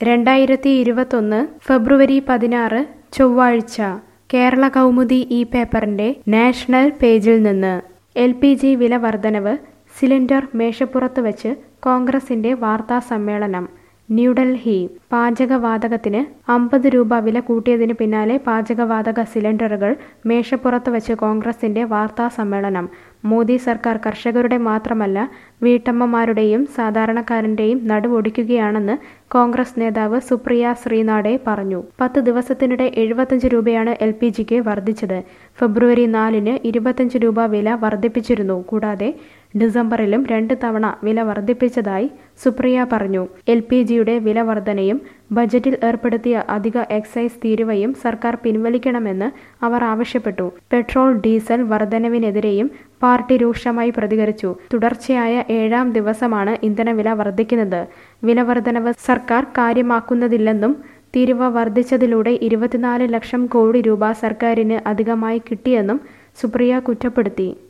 രണ്ടായിരത്തി ഇരുപത്തൊന്ന് ഫെബ്രുവരി പതിനാറ് ചൊവ്വാഴ്ച കേരള കൗമുദി ഈ പേപ്പറിന്റെ നാഷണൽ പേജിൽ നിന്ന് എൽ പി ജി വില വർധനവ് സിലിണ്ടർ മേശപ്പുറത്ത് വെച്ച് കോൺഗ്രസിന്റെ വാർത്താ സമ്മേളനം ന്യൂഡൽഹി പാചകവാതകത്തിന് അമ്പത് രൂപ വില കൂട്ടിയതിന് പിന്നാലെ പാചകവാതക സിലിണ്ടറുകൾ മേശപ്പുറത്ത് വെച്ച് കോൺഗ്രസിന്റെ വാർത്താ സമ്മേളനം മോദി സർക്കാർ കർഷകരുടെ മാത്രമല്ല വീട്ടമ്മമാരുടെയും സാധാരണക്കാരന്റെയും നടുവൊടിക്കുകയാണെന്ന് കോൺഗ്രസ് നേതാവ് സുപ്രിയ ശ്രീനാടെ പറഞ്ഞു പത്ത് ദിവസത്തിനിടെ എഴുപത്തഞ്ച് രൂപയാണ് എൽ പി ജിക്ക് വർദ്ധിച്ചത് ഫെബ്രുവരി നാലിന് ഇരുപത്തഞ്ച് രൂപ വില വർദ്ധിപ്പിച്ചിരുന്നു കൂടാതെ ഡിസംബറിലും രണ്ട് തവണ വില വർദ്ധിപ്പിച്ചതായി സുപ്രിയ പറഞ്ഞു എൽ പി ജിയുടെ വില വർധനയും ബജറ്റിൽ ഏർപ്പെടുത്തിയ അധിക എക്സൈസ് തീരുവയും സർക്കാർ പിൻവലിക്കണമെന്ന് അവർ ആവശ്യപ്പെട്ടു പെട്രോൾ ഡീസൽ വർധനവിനെതിരെയും പാർട്ടി രൂക്ഷമായി പ്രതികരിച്ചു തുടർച്ചയായ ഏഴാം ദിവസമാണ് ഇന്ധനവില വർദ്ധിക്കുന്നത് വില വർധനവ് സർക്കാർ കാര്യമാക്കുന്നതില്ലെന്നും തീരുവ വർദ്ധിച്ചതിലൂടെ ഇരുപത്തിനാല് ലക്ഷം കോടി രൂപ സർക്കാരിന് അധികമായി കിട്ടിയെന്നും സുപ്രിയ കുറ്റപ്പെടുത്തി